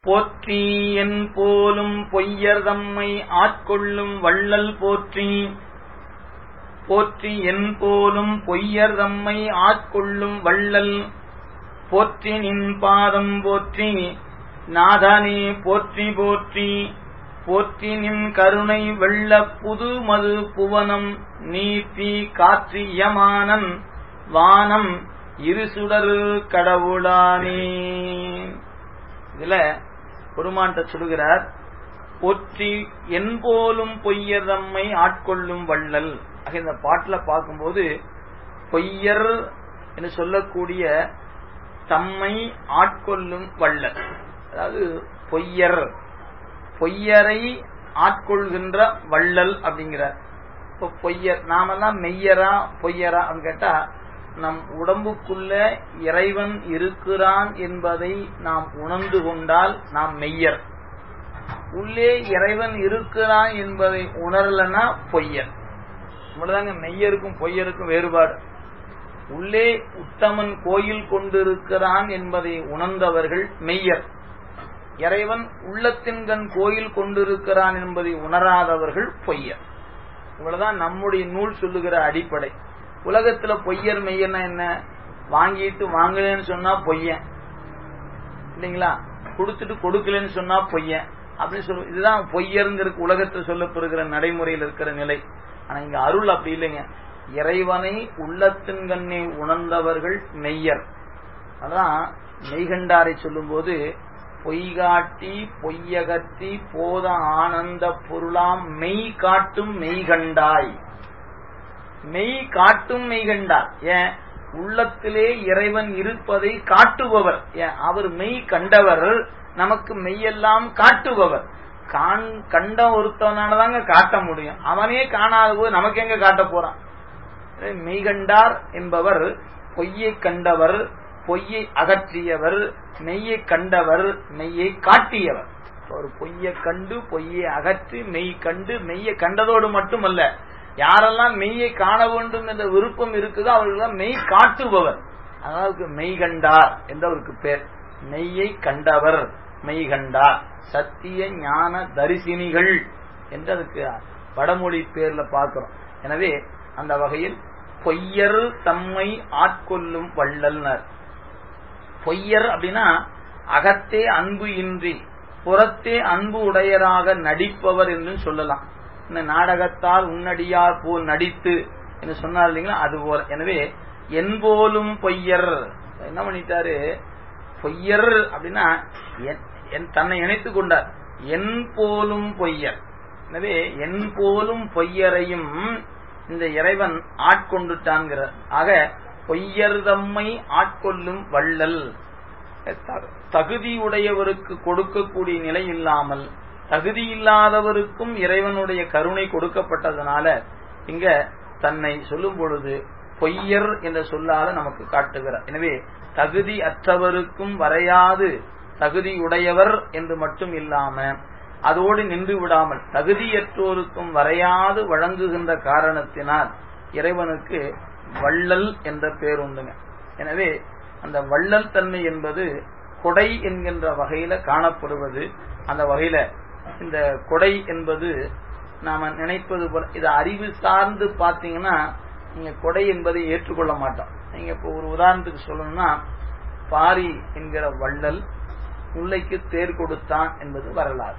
போற்றி என் போலும் பொய்யர் தம்மை ஆட்கொள்ளும் வள்ளல் போற்றி போற்றி என் போலும் பொய்யர் தம்மை ஆட்கொள்ளும் வள்ளல் போற்றி நின் பாதம் போற்றி நாதனே போற்றி போற்றி போற்றி நின் கருணை வெள்ள புது மது புவனம் நீத்தி காற்று யமானன் வானம் இருசுடரு கடவுளானே இதுல பெருமான்ட்ட சொல்லுகிறார் போற்றி என் போலும் பொய்யர் தம்மை ஆட்கொள்ளும் வள்ளல் ஆக இந்த பாட்டுல பார்க்கும்போது பொய்யர் என்று சொல்லக்கூடிய தம்மை ஆட்கொள்ளும் வள்ளல் அதாவது பொய்யர் பொய்யரை ஆட்கொள்கின்ற வள்ளல் அப்படிங்கிறார் இப்போ பொய்யர் நாமெல்லாம் மெய்யரா பொய்யரா அப்படின்னு கேட்டா நம் உடம்புக்குள்ள இறைவன் இருக்கிறான் என்பதை நாம் உணர்ந்து கொண்டால் நாம் மெய்யர் உள்ளே இறைவன் இருக்கிறான் என்பதை உணரலன்னா பொய்யர் இவ்வளவுதாங்க மெய்யருக்கும் பொய்யருக்கும் வேறுபாடு உள்ளே உத்தமன் கோயில் கொண்டிருக்கிறான் என்பதை உணர்ந்தவர்கள் மெய்யர் இறைவன் உள்ளத்தின்கண் கோயில் கொண்டிருக்கிறான் என்பதை உணராதவர்கள் பொய்யர் இவ்வளவுதான் நம்முடைய நூல் சொல்லுகிற அடிப்படை உலகத்துல பொய்யர் மெய்யர்னா என்ன வாங்கிட்டு வாங்கலன்னு சொன்னா பொய்யன் இல்லைங்களா கொடுத்துட்டு கொடுக்கலன்னு சொன்னா பொய்யன் அப்படின்னு சொல்லு இதுதான் பொய்யருங்கிறதுக்கு உலகத்தில் சொல்லப்படுகிற நடைமுறையில் இருக்கிற நிலை ஆனா இங்க அருள் அப்படி இல்லைங்க இறைவனை உள்ளத்தின் கண்ணே உணர்ந்தவர்கள் மெய்யர் அதான் மெய்கண்டாரை சொல்லும்போது பொய்காட்டி பொய்யகத்தி போத ஆனந்த பொருளாம் மெய் காட்டும் மெய்கண்டாய் மெய் காட்டும் மெய்கண்டார் ஏன் உள்ளத்திலே இறைவன் இருப்பதை காட்டுபவர் ஏன் அவர் மெய் கண்டவர் நமக்கு மெய்யெல்லாம் காட்டுபவர் கண்ட ஒருத்தவனாலதாங்க காட்ட முடியும் அவனே காணாத போது நமக்கு எங்க காட்ட போறான் மெய்கண்டார் என்பவர் பொய்யை கண்டவர் பொய்யை அகற்றியவர் மெய்யை கண்டவர் மெய்யை காட்டியவர் ஒரு பொய்யை கண்டு பொய்யை அகற்றி மெய் கண்டு மெய்யை கண்டதோடு மட்டுமல்ல யாரெல்லாம் மெய்யை காண வேண்டும் என்ற விருப்பம் இருக்குதோ அவர்களெல்லாம் மெய் காட்டுபவர் அதாவது மெய்கண்டார் என்ற அவருக்கு பேர் மெய்யை கண்டவர் மெய்கண்டார் சத்திய ஞான தரிசினிகள் என்று அதுக்கு வடமொழி பேர்ல பார்க்கிறோம் எனவே அந்த வகையில் பொய்யர் தம்மை ஆட்கொள்ளும் வள்ளல்னர் பொய்யர் அப்படின்னா அகத்தே அன்பு இன்றி புறத்தே அன்பு உடையராக நடிப்பவர் என்று சொல்லலாம் இந்த நாடகத்தால் உன்னடியார் போல் நடித்து என்று சொன்னார் இல்லைங்களா அது போல எனவே என் போலும் பொய்யர் என்ன பண்ணிட்டாரு பொய்யர் அப்படின்னா தன்னை இணைத்துக் கொண்டார் என் போலும் பொய்யர் எனவே என் போலும் பொய்யரையும் இந்த இறைவன் ஆட்கொண்டுட்டான்கிறார் ஆக பொய்யர் தம்மை ஆட்கொள்ளும் வள்ளல் தகுதியுடையவருக்கு கொடுக்கக்கூடிய நிலை இல்லாமல் தகுதி இல்லாதவருக்கும் இறைவனுடைய கருணை கொடுக்கப்பட்டதனால இங்க தன்னை சொல்லும் பொழுது பொய்யர் என்ற சொல்லால நமக்கு காட்டுகிறார் எனவே தகுதி அற்றவருக்கும் வரையாது தகுதியுடையவர் என்று மட்டும் இல்லாம அதோடு நின்று விடாமல் தகுதியற்றோருக்கும் வரையாது வழங்குகின்ற காரணத்தினால் இறைவனுக்கு வள்ளல் என்ற பேர் உண்டுங்க எனவே அந்த வள்ளல் தன்மை என்பது கொடை என்கின்ற வகையில காணப்படுவது அந்த வகையில இந்த கொடை என்பது நாம நினைப்பது போல இது அறிவு சார்ந்து பாத்தீங்கன்னா நீங்க கொடை என்பதை ஏற்றுக்கொள்ள மாட்டோம் நீங்க இப்போ ஒரு உதாரணத்துக்கு சொல்லணும்னா பாரி என்கிற வள்ளல் முல்லைக்கு தேர் கொடுத்தான் என்பது வரலாறு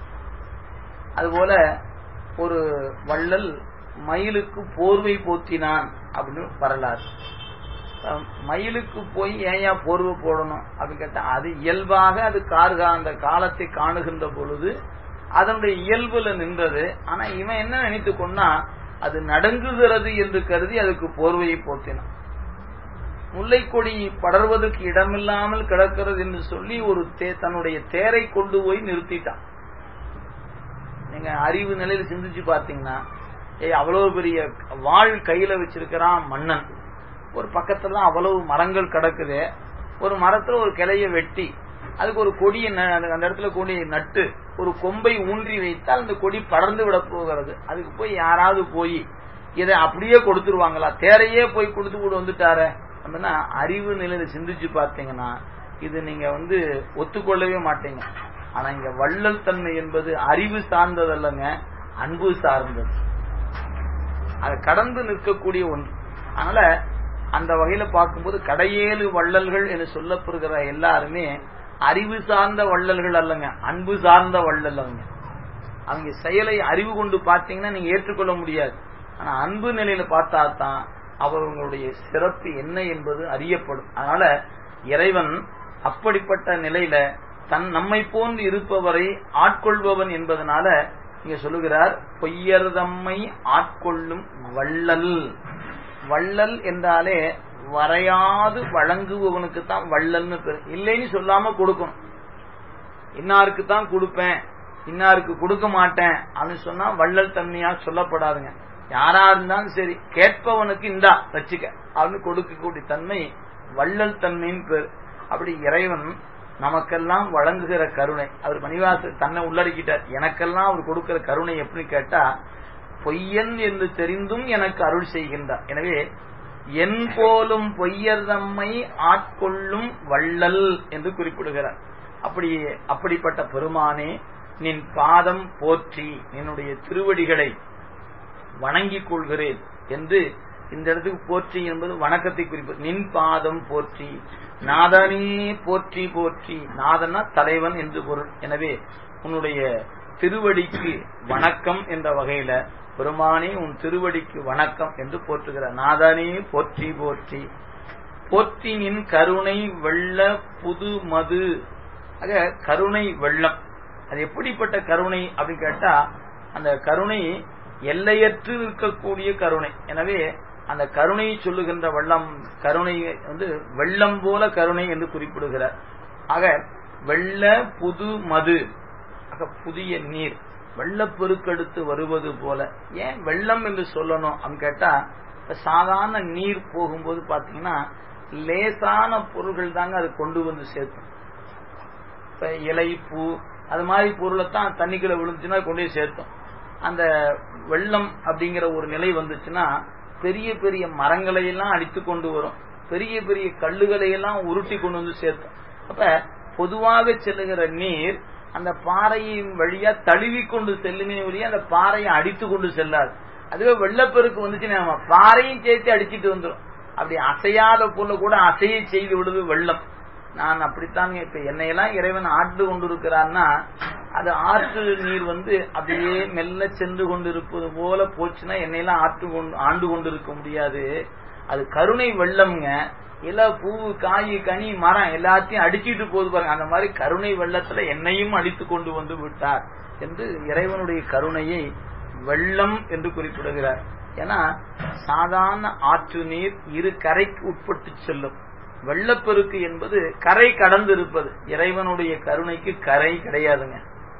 அதுபோல ஒரு வள்ளல் மயிலுக்கு போர்வை போத்தினான் அப்படின்னு வரலாறு மயிலுக்கு போய் ஏயா போர்வை போடணும் அப்படின்னு கேட்டா அது இயல்பாக அது கார்கா அந்த காலத்தை காணுகின்ற பொழுது அதனுடைய இயல்புல நின்றது ஆனா இவன் என்ன நினைத்து கொண்டா அது நடுங்குகிறது என்று கருதி அதுக்கு போர்வையை போத்தினான் முல்லைக்கொடி படர்வதற்கு இடமில்லாமல் கிடக்கிறது என்று சொல்லி ஒரு தன்னுடைய தேரை கொண்டு போய் நிறுத்திட்டான் நீங்க அறிவு நிலையில சிந்திச்சு பாத்தீங்கன்னா ஏய் அவ்வளவு பெரிய வாழ் கையில வச்சிருக்கிறான் மன்னன் ஒரு பக்கத்துல அவ்வளவு மரங்கள் கிடக்குது ஒரு மரத்துல ஒரு கிளைய வெட்டி அதுக்கு ஒரு கொடியை அந்த இடத்துல கொடியை நட்டு ஒரு கொம்பை ஊன்றி வைத்தால் அந்த கொடி படர்ந்து விட போகிறது அதுக்கு போய் யாராவது போய் இதை அப்படியே கொடுத்துருவாங்களா தேரையே போய் கொடுத்து கூட வந்துட்டார அப்படின்னா அறிவு நிலையில சிந்திச்சு பார்த்தீங்கன்னா இது நீங்க வந்து ஒத்துக்கொள்ளவே மாட்டீங்க ஆனா இங்க வள்ளல் தன்மை என்பது அறிவு சார்ந்தது அல்லங்க அன்பு சார்ந்தது அது கடந்து நிற்கக்கூடிய ஒன்று அதனால அந்த வகையில பார்க்கும்போது கடையேழு வள்ளல்கள் என்று சொல்லப்படுகிற எல்லாருமே அறிவு சார்ந்த வள்ளல்கள் அல்லங்க அன்பு சார்ந்த வள்ளல் அவங்க அவங்க செயலை அறிவு கொண்டு பார்த்தீங்கன்னா நீங்க ஏற்றுக்கொள்ள முடியாது ஆனா அன்பு நிலையில பார்த்தா தான் அவர்களுடைய சிறப்பு என்ன என்பது அறியப்படும் அதனால இறைவன் அப்படிப்பட்ட நிலையில தன் நம்மை போன்று இருப்பவரை ஆட்கொள்பவன் என்பதனால இங்க சொல்லுகிறார் பொய்யர் தம்மை ஆட்கொள்ளும் வள்ளல் வள்ளல் என்றாலே வரையாது வழங்குபவனுக்கு தான் வள்ளல்னு பேரு இல்லைன்னு சொல்லாம கொடுக்கணும் இன்னாருக்கு தான் கொடுப்பேன் இன்னாருக்கு கொடுக்க மாட்டேன் அப்படின்னு சொன்னா வள்ளல் தன்மையா சொல்லப்படாதுங்க யாரா இருந்தாலும் சரி கேட்பவனுக்கு இந்தா வச்சுக்க அப்படின்னு கொடுக்கக்கூடிய தன்மை வள்ளல் தன்மைன்னு பேர் அப்படி இறைவன் நமக்கெல்லாம் வழங்குகிற கருணை அவர் மணிவாச தன்னை உள்ளடக்கிட்டார் எனக்கெல்லாம் அவர் கொடுக்கிற கருணை எப்படி கேட்டா பொய்யன் என்று தெரிந்தும் எனக்கு அருள் செய்கின்றார் எனவே என் போலும் பொய்யர் தம்மை ஆட்கொள்ளும் வள்ளல் என்று குறிப்பிடுகிறார் அப்படி அப்படிப்பட்ட பெருமானே நின் பாதம் போற்றி என்னுடைய திருவடிகளை வணங்கிக் கொள்கிறேன் என்று இந்த இடத்துக்கு போற்றி என்பது வணக்கத்தை குறிப்பது நின் பாதம் போற்றி நாதனே போற்றி போற்றி நாதனா தலைவன் என்று பொருள் எனவே உன்னுடைய திருவடிக்கு வணக்கம் என்ற வகையில பெருமானே உன் திருவடிக்கு வணக்கம் என்று போற்றுகிறார் நாதனே போற்றி போற்றி போற்றி நின் கருணை வெள்ள புது மது ஆக கருணை வெள்ளம் அது எப்படிப்பட்ட கருணை அப்படின்னு கேட்டா அந்த கருணை எல்லையற்று இருக்கக்கூடிய கருணை எனவே அந்த கருணையை சொல்லுகின்ற வெள்ளம் கருணை வந்து வெள்ளம் போல கருணை என்று குறிப்பிடுகிறார் ஆக வெள்ள புது மது ஆக புதிய நீர் வெள்ளப்பெருக்கெடுத்து வருவது போல ஏன் வெள்ளம் என்று சொல்லணும் அப்படின்னு கேட்டா சாதாரண நீர் போகும்போது பாத்தீங்கன்னா லேசான பொருள்கள் தாங்க அது கொண்டு வந்து சேர்க்கும் இப்ப இலை பூ அது மாதிரி பொருளை தான் தண்ணிக்குள்ள விழுந்துச்சுன்னா கொண்டு போய் சேர்த்தோம் அந்த வெள்ளம் அப்படிங்கிற ஒரு நிலை வந்துச்சுன்னா பெரிய பெரிய மரங்களை எல்லாம் அடித்து கொண்டு வரும் பெரிய பெரிய கல்லுகளை எல்லாம் உருட்டி கொண்டு வந்து சேர்த்தோம் அப்ப பொதுவாக செல்லுகிற நீர் அந்த பாறையின் வழியா தழுவி கொண்டு செல்லுமே வழியா அந்த பாறையை அடித்து கொண்டு செல்லாது அதுவே வெள்ளப்பெருக்கு வந்துச்சுன்னா நம்ம பாறையும் சேர்த்து அடிச்சிட்டு வந்துடும் அப்படி அசையாத பொருளை கூட அசைய செய்து விடுது வெள்ளம் நான் அப்படித்தாங்க இப்ப என்னையெல்லாம் இறைவன் ஆண்டு கொண்டிருக்கிறான்னா அது ஆற்று நீர் வந்து அப்படியே மெல்ல சென்று கொண்டிருப்பது போல போச்சுன்னா என்னையெல்லாம் ஆற்று கொண்டு ஆண்டு கொண்டிருக்க முடியாது அது கருணை வெள்ளம்ங்க இல பூ காய் கனி மரம் எல்லாத்தையும் அடிச்சிட்டு போது பாருங்க அந்த மாதிரி கருணை வெள்ளத்துல என்னையும் அடித்து கொண்டு வந்து விட்டார் என்று இறைவனுடைய கருணையை வெள்ளம் என்று குறிப்பிடுகிறார் ஏன்னா சாதாரண ஆற்று நீர் இரு கரைக்கு உட்பட்டு செல்லும் வெள்ளப்பெருக்கு என்பது கரை கடந்து இருப்பது இறைவனுடைய கருணைக்கு கரை கிடையாதுங்க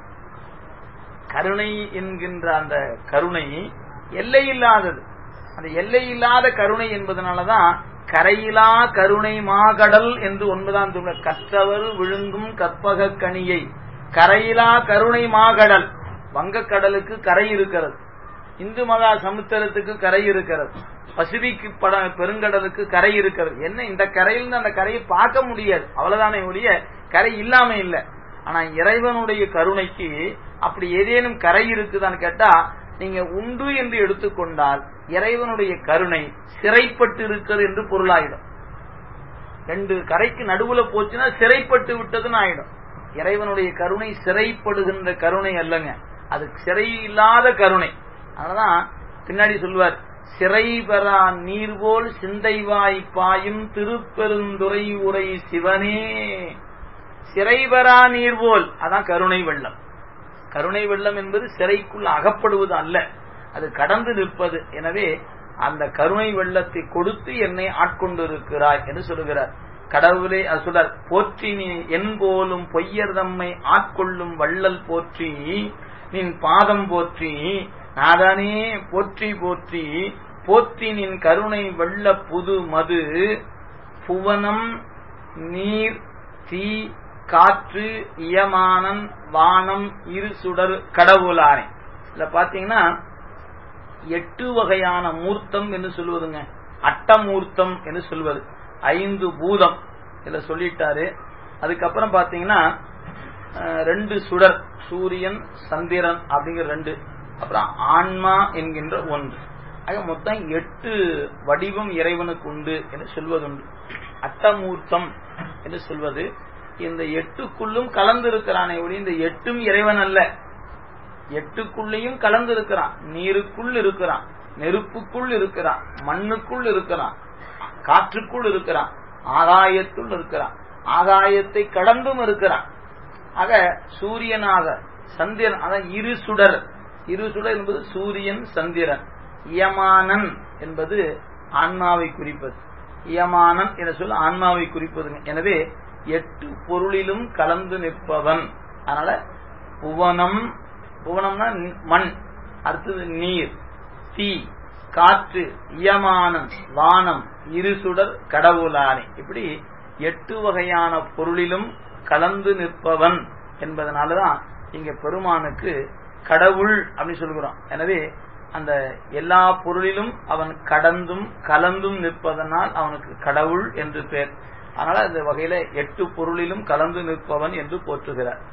கருணை என்கின்ற அந்த கருணை எல்லை இல்லாதது அந்த எல்லை இல்லாத கருணை என்பதனாலதான் கரையிலா கருணை மாகடல் என்று ஒன்பதாம் சொல்ல கற்றவர் விழுங்கும் கற்பக கனியை கரையிலா கருணை மாகடல் வங்கக்கடலுக்கு கரை இருக்கிறது இந்து மகா சமுத்திரத்துக்கு கரை இருக்கிறது பசிபிக் பட பெருங்கடலுக்கு கரை இருக்கிறது என்ன இந்த கரையிலிருந்து அந்த கரையை பார்க்க முடியாது அவ்வளவுதானே ஒழிய கரை இல்லாம இல்ல ஆனா இறைவனுடைய கருணைக்கு அப்படி ஏதேனும் கரை இருக்குதான்னு கேட்டா நீங்க உண்டு என்று எடுத்துக்கொண்டால் இறைவனுடைய கருணை சிறைப்பட்டு இருக்கிறது என்று பொருளாயிடும் ரெண்டு கரைக்கு நடுவுல போச்சுன்னா சிறைப்பட்டு விட்டதுன்னு ஆயிடும் இறைவனுடைய கருணை சிறைப்படுகின்ற கருணை அல்லங்க அது சிறை இல்லாத கருணை அதனாலதான் பின்னாடி சொல்வார் சிறை பெறா நீர்போல் சிந்தைவாய் பாயும் திருப்பெருந்துறை உரை சிவனே சிறை பெறா நீர்போல் அதான் கருணை வெள்ளம் கருணை வெள்ளம் என்பது சிறைக்குள் அகப்படுவது அல்ல அது கடந்து நிற்பது எனவே அந்த கருணை வெள்ளத்தை கொடுத்து என்னை ஆட்கொண்டிருக்கிறாய் என்று சொல்லுகிறார் கடவுளே அது சொல்றார் போற்றி நீ என் போலும் பொய்யர் தம்மை ஆட்கொள்ளும் வள்ளல் போற்றி நின் பாதம் போற்றி நாதானே போற்றி போற்றி போற்றி நின் கருணை வெள்ள புது மது புவனம் நீர் தீ காற்று இயமானன் வானம் இரு சுடர் கடவுளானே இதுல பாத்தீங்கன்னா எட்டு வகையான மூர்த்தம் என்று சொல்லுவதுங்க அட்டமூர்த்தம் என்று சொல்வது ஐந்து பூதம் இதுல சொல்லிட்டாரு அதுக்கப்புறம் பாத்தீங்கன்னா ரெண்டு சுடர் சூரியன் சந்திரன் அப்படிங்கிற ரெண்டு அப்புறம் ஆன்மா என்கின்ற ஒன்று ஆக மொத்தம் எட்டு வடிவம் இறைவனுக்கு உண்டு என்று சொல்வதுண்டு அட்டமூர்த்தம் என்று சொல்வது இந்த எட்டுக்குள்ளும் கலந்து இருக்கிறானே ஒளி இந்த எட்டும் இறைவன் அல்ல எட்டுக்குள்ளேயும் கலந்து இருக்கிறான் நீருக்குள் இருக்கிறான் நெருப்புக்குள் இருக்கிறான் மண்ணுக்குள் இருக்கிறான் காற்றுக்குள் இருக்கிறான் ஆகாயத்துள் இருக்கிறான் ஆகாயத்தை கடந்தும் இருக்கிறான் ஆக சூரியனாக சந்திரன் அதான் இரு சுடர் இரு சுடர் என்பது சூரியன் சந்திரன் இயமானன் என்பது ஆன்மாவை குறிப்பது இயமானன் என சொல்ல ஆன்மாவை குறிப்பதுங்க எனவே எட்டு பொருளிலும் கலந்து நிற்பவன் அதனால புவனம் புவனம்னா மண் அடுத்தது நீர் தீ காற்று இயமானன் வானம் இருசுடர் கடவுளானே இப்படி எட்டு வகையான பொருளிலும் கலந்து நிற்பவன் என்பதனாலதான் இங்க பெருமானுக்கு கடவுள் அப்படின்னு சொல்கிறோம் எனவே அந்த எல்லா பொருளிலும் அவன் கடந்தும் கலந்தும் நிற்பதனால் அவனுக்கு கடவுள் என்று பேர் அதனால அந்த வகையில எட்டு பொருளிலும் கலந்து நிற்பவன் என்று போற்றுகிறார்